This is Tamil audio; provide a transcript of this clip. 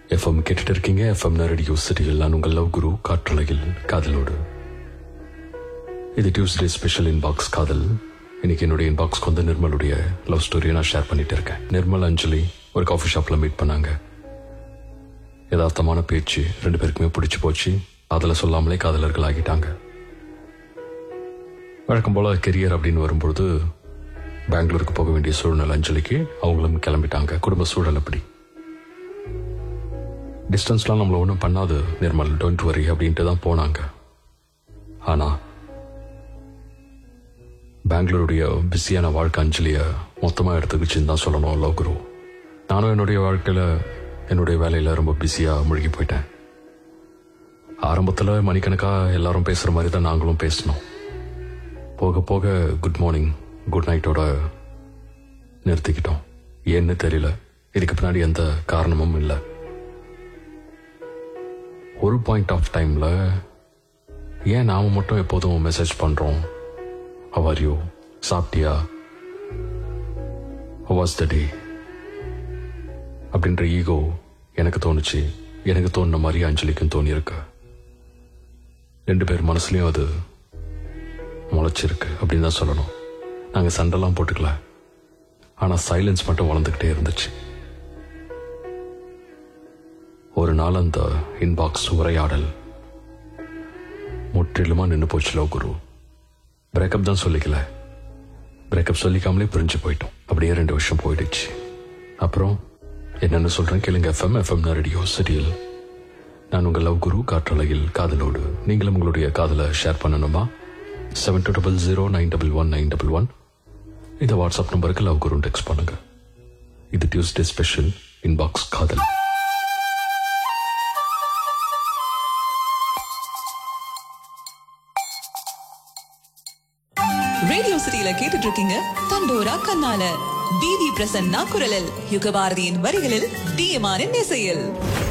எஃப்எம் கேட்டுட்டு இருக்கீங்க எஃப்எம் ரேடியோ சிட்டியில் நான் உங்கள் லவ் குரு காற்றலையில் காதலோடு இது டியூஸ்டே ஸ்பெஷல் இன்பாக்ஸ் காதல் இன்னைக்கு என்னுடைய இன்பாக்ஸ்க்கு வந்து நிர்மலுடைய லவ் ஸ்டோரியை நான் ஷேர் பண்ணிட்டு இருக்கேன் நிர்மல் அஞ்சலி ஒரு காஃபி ஷாப்ல மீட் பண்ணாங்க யதார்த்தமான பேச்சு ரெண்டு பேருக்குமே பிடிச்சு போச்சு அதில் சொல்லாமலே காதலர்கள் ஆகிட்டாங்க வழக்கம் போல கெரியர் அப்படின்னு வரும்பொழுது பெங்களூருக்கு போக வேண்டிய சூழ்நிலை அஞ்சலிக்கு அவங்களும் கிளம்பிட்டாங்க குடும்ப சூழல் அப்படி டிஸ்டன்ஸ்லாம் நம்மள ஒன்றும் பண்ணாது நிர்மல் டோன்ட் வரி அப்படின்ட்டு தான் போனாங்க ஆனா பெங்களூருடைய பிஸியான வாழ்க்கை அஞ்சலியை மொத்தமாக எடுத்துக்கிச்சுன்னு தான் சொல்லணும் லவ் குரு நானும் என்னுடைய வாழ்க்கையில் என்னுடைய வேலையில் ரொம்ப பிஸியாக முழுகி போயிட்டேன் ஆரம்பத்தில் மணிக்கணக்காக எல்லாரும் பேசுகிற மாதிரி தான் நாங்களும் பேசினோம் போக போக குட் மார்னிங் குட் நைட்டோட நிறுத்திக்கிட்டோம் ஏன்னு தெரியல இதுக்கு பின்னாடி எந்த காரணமும் இல்லை ஒரு பாயிண்ட் ஆஃப் டைம்ல ஏன் நாம மட்டும் எப்போதும் மெசேஜ் பண்றோம் அவரியோ சாப்பிட்டியா வாஸ் த டே அப்படின்ற ஈகோ எனக்கு தோணுச்சு எனக்கு தோணுன மாதிரி அஞ்சலிக்கும் தோணியிருக்கு ரெண்டு பேர் மனசுலயும் அது முளைச்சிருக்கு அப்படின்னு தான் சொல்லணும் நாங்கள் சண்டைலாம் போட்டுக்கல ஆனால் சைலன்ஸ் மட்டும் வளர்ந்துக்கிட்டே இருந்துச்சு ஒரு நாள் அந்த இன்பாக்ஸ் உரையாடல் முற்றிலுமா நின்று போச்சு லவ் குரு பிரேக்கப் தான் சொல்லிக்கல பிரேக்கப் சொல்லிக்காமலே பிரிஞ்சு போயிட்டோம் அப்படியே ரெண்டு வருஷம் போயிடுச்சு அப்புறம் என்னென்னு சொல்றேன் கேளுங்க எஃப்எம் எஃப்எம் ரேடியோ சிட்டியில் நான் உங்கள் லவ் குரு காற்றலையில் காதலோடு நீங்களும் உங்களுடைய காதலை ஷேர் பண்ணணுமா seven two double zero nine double one nine double one இந்த வாட்ஸ்அப் நம்பருக்கு லவ் குரு டெக்ஸ்ட் பண்ணுங்க இது டியூஸ்டே ஸ்பெஷல் இன்பாக்ஸ் காதல் ரேடியோ சிட்டியில கேட்டுட்டு இருக்கீங்க தண்டோரா கண்ணால பிவி பிரசன்னா குரலில் யுகபாரதியின் வரிகளில் டிஎமானின் இசையில்